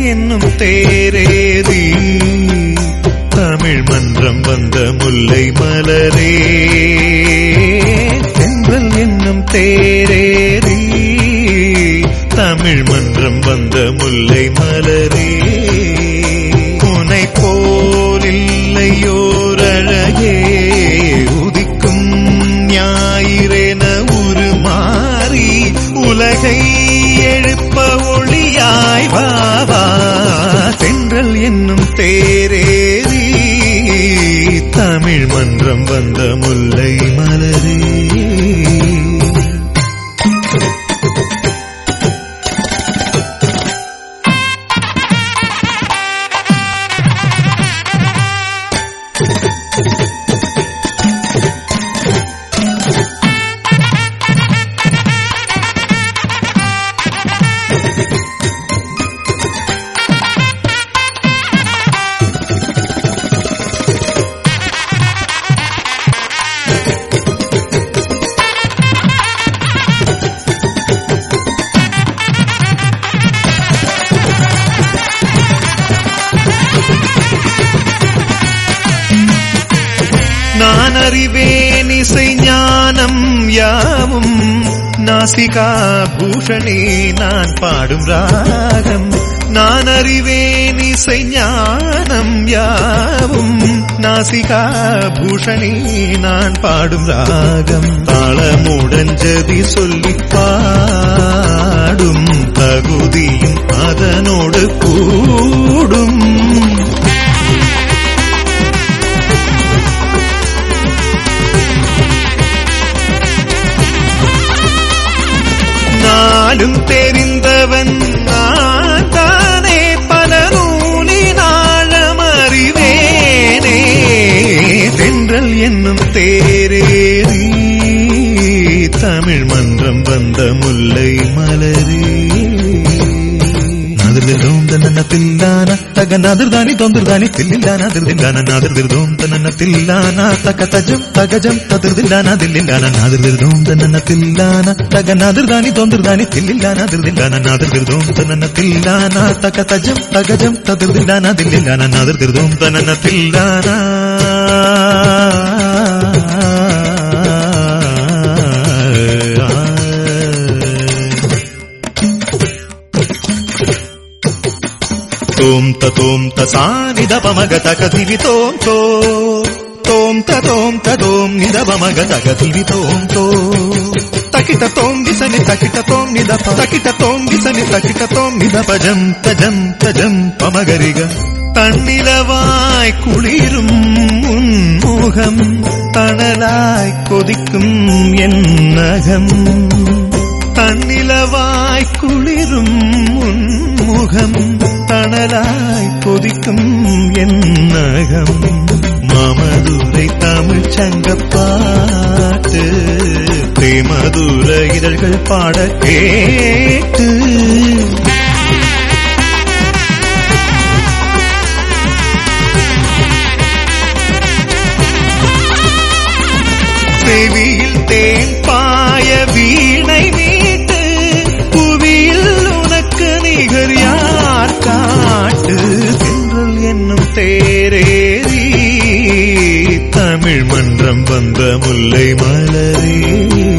என்னும் தேரேறி தமிழ் மன்றம் வந்த முல்லை மலரே தென்றல் என்னும் தேரேறி தமிழ் மன்றம் வந்த முல்லை மலரே உனை போலில்லையோர் அழகே உதிக்கும் ஞாயிறென உருமாறி உலகை எழுப்ப ஒளியாய் வாவா தென்றல் என்னும் தேரேறி தமிழ் மன்றம் வந்த முல்லை மலரே நான் அறிவேன் இசை ஞானம் யாவும் நாசிகா பூஷணி நான் பாடும் ராகம் நான் அறிவேன் இசை ஞானம் யாவும் நாசிகா பூஷணி நான் பாடும் ராகம் தாளமுடன் ஜதி சொல்லி பாடும் தகுதியும் அதனோடு கூடும் நாளும் தெரிந்தவன் நான் தானே பல நூலினாழம் அறிவேனே தென்றல் என்னும் தேரேறி தமிழ் மன்றம் வந்த முல்லை மலரே నాదిర్దిర్దోం తనన్న తిల్లాన తగ నాదిర్దాని తొందరదాని తిల్లిల్లాన దిర్దిల్లాన నాదిర్దిర్దోం తనన్న తిల్లాన తగ తజం తగజం తదిర్దిల్లాన దిల్లిల్లాన నాదిర్దిర్దోం తనన్న తిల్లాన తగ నాదిర్దాని తొందరదాని తిల్లిల్లాన దిర్దిల్లాన నాదిర్దిర్దోం తనన్న తిల్లాన తగ తజం తగజం తదిర్దిల్లాన దిల్లిల్లాన నాదిర్దిర్దోం తనన్న తిల్లాన తోం తోం తసాని దపమగ తగదివి తోం తో తోం తోం తోం నిదపమగ తగదివి తోం తో తకిట తోం దిసని తకిట తోం నిదప తకిట తోం దిసని తకిట తోం నిదపజం తజం తజం పమగరిగ தன்னிலவாய் குளிரும் உன்முகம் தணலாய் கொதிக்கும் என் நகம் தன்னிலவாய் குளிரும் உன்முகம் தணலாய் கொதிக்கும் என் நகம் மாமதுரை தமிழ் சங்கப்பாட்டு தேமதுர இதழ்கள் பாட கேட்டு செவியில் தேன் பாய வீணை மீட்டு புவியில் உனக்கு நிகர் யார் காட்டு தென்றல் என்னும் தேரேறி தமிழ் மன்றம் வந்த முல்லை மலரே